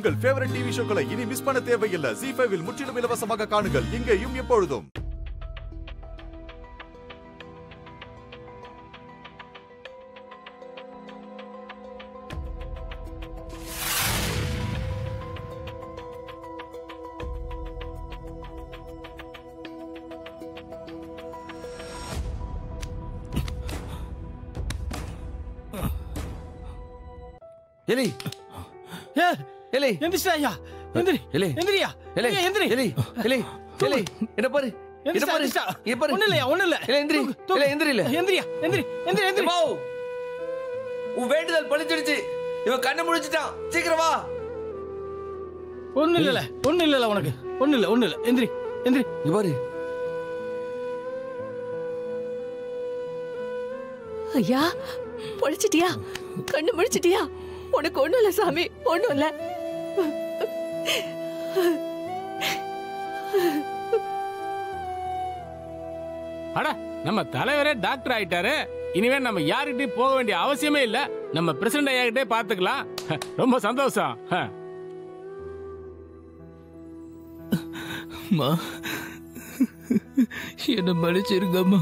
உங்கள் favourite TV ஷோக்களை இனி miss பண்ண தேவையில்லை ஜி ஃபைவில் முற்றிலும் இலவசமாக காணுங்கள் இங்கேயும் எப்பொழுதும் எலி ஏ எலி எந்திரிச்சா ஐயா எந்திரி எலி எந்திரியா எலி ஐயா, எந்திரி எலி எலி எலி என்ன பாரு என்ன எந்திரிச்சா, பாரு எந்திரிச்சா. இங்க பாரு ஒண்ணும் இல்லையா ஒண்ணும் இல்ல இல்ல, எந்திரி. தூக்கு, தூக்கு. இல்ல, எந்திரில. எந்திரியா எந்திரி எந்திரி எந்திரி போ உன் வேண்டுதல் பழிச்சிடுச்சு இவன் கண்ணை முழிச்சிட்டான் சீக்கிரம் வா ஒண்ணும் இல்லல ஒண்ணும் இல்லல உனக்கு ஒண்ணும் இல்ல ஒண்ணும் இல்ல எந்திரி எந்திரி இங்க பாரு ஐயா பொழிச்சிட்டியா கண்ணு முடிச்சிட்டியா உனக்கு ஒண்ணும் இல்ல சாமி ஒண்ணும் இல்ல அட நம்ம தலைவரே டாக்டர் ஆயிட்டாரு இனிமே நம்ம யாருக்கிட்டையும் போக வேண்டிய அவசியமே இல்ல நம்ம பிரசிடண்ட் ஐயாகிட்டே பாத்துக்கலாம் ரொம்ப சந்தோஷம் ஹ. அம்மா என்ன மன்னிச்சிருங்கம்மா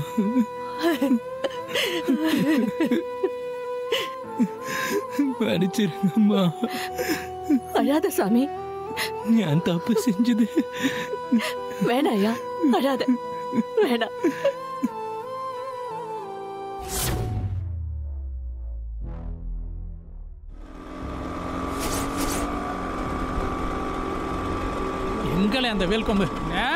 மன்னிச்சிருங்கம்மா அழாத சாமி ഞാൻ തപ്പ് செஞ்சது வேணாம் ஐயா அழாத வேணாம் எங்களே அந்த வேல்கொம்பு ஏ.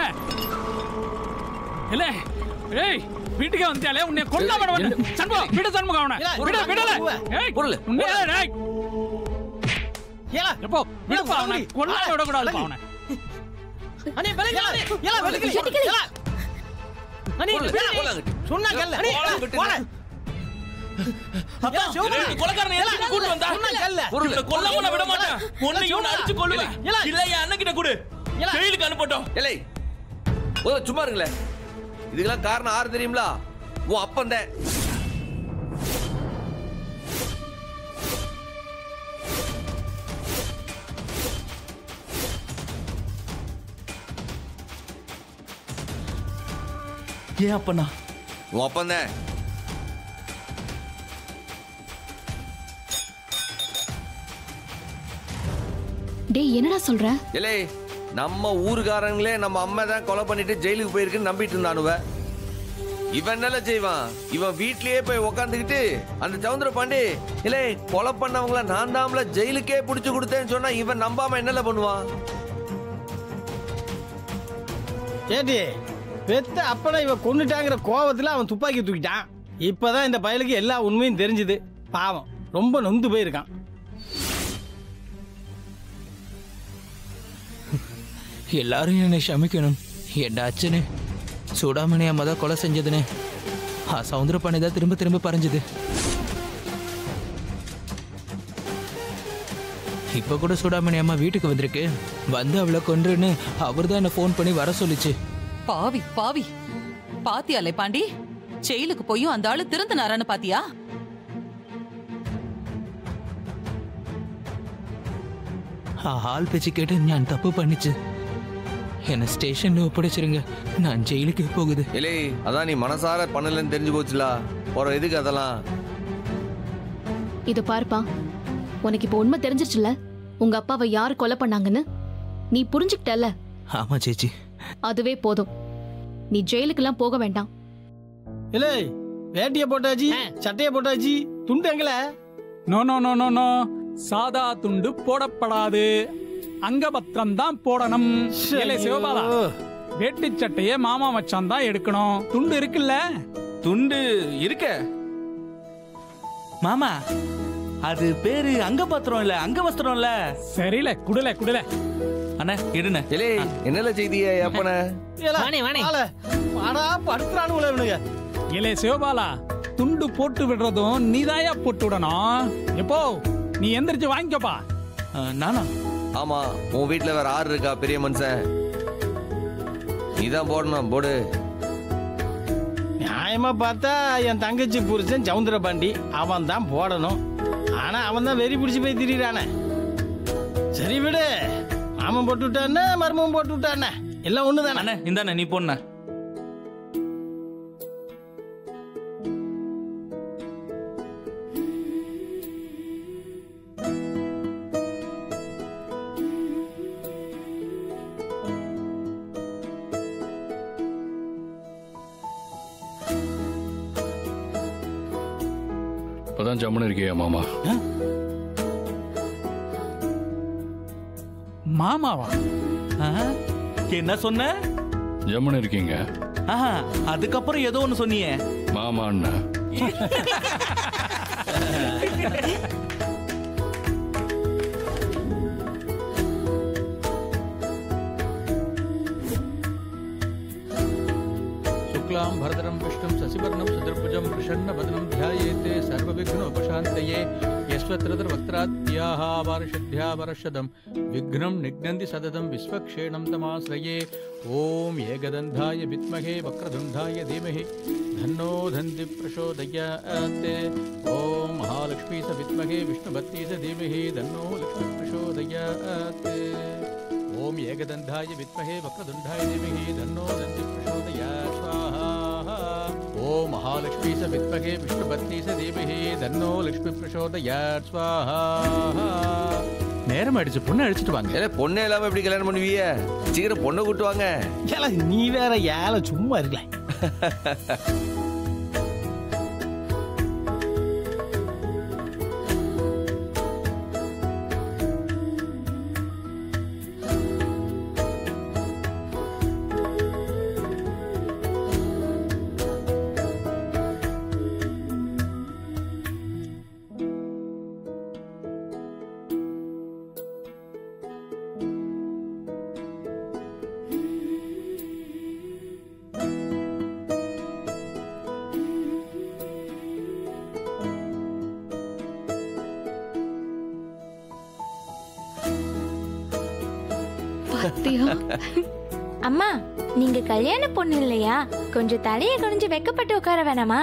இல்ல ஏய் வீட்டுக்கே வந்தாலே உன்னை கொல்லாம விட மாட்டேன். சண்முகம் விடு சண்முகம் அவனை இல்ல, விடு இல்ல, விடல இல்ல. ஏய் பொருள். உன்னை ஏய் ஏலா எப்போ விடுப்பா அவனை வாங்கடி. கொல்லாம விட கூடாதுப்பா அவனை அண்ணே விலகி அண்ணே ஏலா விலகி ஏலா அண்ணே போல, விலகி. போல அங்கிட்டு. சொன்னா கேளு அண்ணே போல அங்கிட்டு. போல அப்பா சிவமணி கொலக்காரனை எதுக்கு கூட்டு வந்தா? சொன்னா கேளு பொருள். இவனை கொல்லாம நான் விட மாட்டேன் உன்னை இவனை அடிச்சு கொல்லுவேன் ஏலா. இல்ல என் அண்ணன் கிட்ட கொடு ஏலா. ஜெயிலுக்கு அனுப்பட்டும் எலை ஓ சும்மா இருங்களே இதுக்கெல்லாம் காரணம் ஆறு தெரியுங்களா உன் அப்பன் தான் ஏன் அப்பனா உன் அப்பன் தான் டேய் என்னடா சொல்ற எலே நம்ம ஊருக்காரங்களே நம்ம அம்மா தான் கொலை பண்ணிட்டு ஜெயிலுக்கு போயிருக்குன்னு நம்பிட்டு இருந்தானுவ இவன் என்னல செய்வான் இவன் வீட்லயே போய் உக்காந்துக்கிட்டு அந்த சவுந்தர பாண்டி இல்லே கொலை பண்ணவங்கள நான் தாம்ல ஜெயிலுக்கே புடிச்சு கொடுத்தேன்னு சொன்னா இவன் நம்பாம என்னல பண்ணுவான் ஏடி பெத்த அப்பனை இவ கொன்னுட்டாங்கிற கோவத்துல அவன் துப்பாக்கி தூக்கிட்டான் இப்பதான் இந்த பயலுக்கு எல்லா உண்மையும் தெரிஞ்சுது பாவம் ரொம்ப நொந்து போயிருக்கான் எல்லாரும் என்னை ക്ഷമിക്കണം என் அച്ഛന് சூடாமணி அம்மா தான் கொலை செஞ்சதுன்னு ஆ சவுந்தரபாணி தான் திரும்ப திரும்ப பறஞ்சது இப்ப கூட சூடாமணி அம்மா வீட்டுக்கு வந்திருக்கு வந்து அவளை கொன்றுன்னு அவர் தான் என்ன ஃபோன் பண்ணி வர சொல்லிச்சு பாவி பாவி பாத்தியாலே பாண்டி ஜெயிலுக்கு போயும் அந்த ஆளு திருந்தினாரான்னு பாத்தியா ആ ആൾ പേച്ച് കേട്ട് ഞാൻ തപ്പ് പണിച്ച് എന്നെ സ്റ്റേഷനിൽ ഒപ്പടിച്ചിരുங்க நான் ஜெயிலுக்கு போகுது இலே அதான் நீ மனசார பண்ணலன்னு தெரிஞ்சு போச்சுல ஒரு எதுக்கு அதெல்லாம் இது பாருப்பா உனக்கு இப்போ உண்மை தெரிஞ்சிருச்சுல உங்க அப்பாவை யார் கொலை பண்ணாங்கன்னு நீ புரிஞ்சுக்கிட்டல ஆமா சேச்சி அதுவே போதும் நீ ஜெயிலுக்கெல்லாம் போக வேண்டாம் இல்லை வேட்டிய போட்டாச்சு சட்டைய போட்டாச்சு துண்டு எங்கல no no no no no சாதா துண்டு போடப்படாது அங்கபத்திரம் தான் போடணும் ஏலே சிவபாலா வேட்டி சட்டையே மாமா மச்சான் தான் எடுக்கணும் துண்டு இருக்குல்ல துண்டு இருக்க மாமா அது பேரு அங்க பத்திரம் இல்ல அங்க வஸ்திரம் இல்ல சரியில குடுல குடுல அண்ணா எடுண்ண இலே என்னல செய்திய எப்பன வாணி வாணி வாடா படுத்துறானுங்களே இவனுங்க ஏலே சிவபாலா துண்டு போட்டு விடுறதும் நீதாயா போட்டு விடணும் எப்போ நீ எந்திரிச்சு வாங்கிக்கப்பா நானா ஆமா உன் வீட்ல வேற ஆறு இருக்கா பெரிய மனுஷன் நீதான் போடணும் போடு நியாயமா பார்த்தா என் தங்கச்சி புருஷன் சவுந்தர பாண்டி அவன் தான் போடணும் ஆனா அவன் தான் வெறி பிடிச்சி போய் திரியிறானே சரி விடு மாமன் போட்டு விட்டானே மருமகன் போட்டு விட்டானே எல்லாம் ஒண்ணு தானே அண்ணே இந்தாண்ணே நீ போண்ண இப்பதான் ஜம்முன்னு இருக்கியா மாமா மாமாவா என்ன சொன்ன ஜம்முன்னு இருக்கீங்க ஆஹா, அதுக்கப்புறம் ஏதோ ஒண்ணு சொன்னியே மாமா அண்ணா शुक्लां भरदरं विष्णुं शशिवर्णं चतुर्भुजं प्रसन्नवदनं ध्यायेते सर्वविघ्नोपशान्तये यस्वत्रवक्त्राद्याः वार्षध्यावरषदं विघ्नं निघ्नन्ति सततं विश्वक्षेणं तमाश्रये ॐ एकदन्धाय विद्महे वक्रतुण्डाय धीमहि धन्नो धन्ति प्रचोदयात् ॐ महालक्ष्मी स विद्महे विष्णुभक्ति स धीमहि धन्नो लक्ष्मी प्रचोदयात् ॐ एकदन्धाय विद्महे वक्रतुण्डाय धीमहि धन्नो दन्ति प्रचोदयात् स्वाहा ॐ महालक्ष्मी स विद्महे विष्णुपत्नी स धीमहि தன்னோ லக்ஷ்மி பிரசோதயாத் ஸ்வாஹா நேரம் ஆயிடுச்சு பொண்ணு அழிச்சிட்டு வாங்க ஏலே பொண்ணே இல்லாம எப்படி கல்யாணம் பண்ணுவீங்க சீக்கிரம் பொண்ணை கூட்டு வாங்க ஏல நீ வேற ஏல சும்மா இருக்கல பாத்தியா அம்மா நீங்க கல்யாண பொண்ணு இல்லையா கொஞ்சம் தலைய குனிஞ்சு வெக்கப்பட்டு உட்கார வேணாமா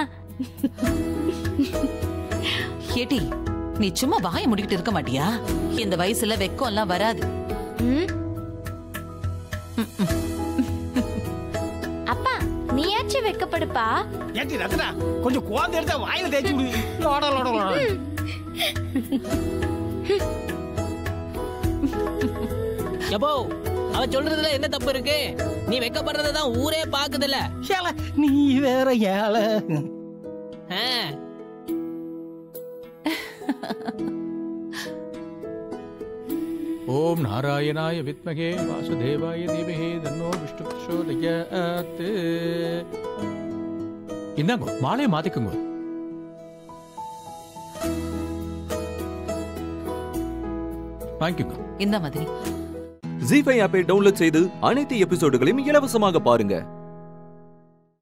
ஏட்டி நீ சும்மா வாய முடிக்கிட்டு இருக்க மாட்டியா இந்த வயசுல வெக்கம் எல்லாம் வராது ம்? அப்பா நீயாச்சும் வெக்கப்படுப்பா ஏட்டி ரத்னா கொஞ்சம் குழந்தை எடுத்தா வாயில தேய்ச்சி விடு லோட லோட லோட எப்போ அவ சொல்றதுல என்ன தப்பு இருக்கு நீ வெக்கப்படுறத தான் ஊரே பாக்குதுல்ல ஏல நீ வேற ஏல ஓம் நாராயணாய வித்மகே வாசுதேவாய தீமஹே தன்னோ விஷ்ணு பிரசோதயாத் இந்தாங்க மாலையை மாத்திக்குங்க வாங்கிக்கோங்க இந்த மாதிரி ஜி ஃபைவ் ஆப்பை டவுன்லோட் செய்து அனைத்து எபிசோடுகளையும் இலவசமாக பாருங்க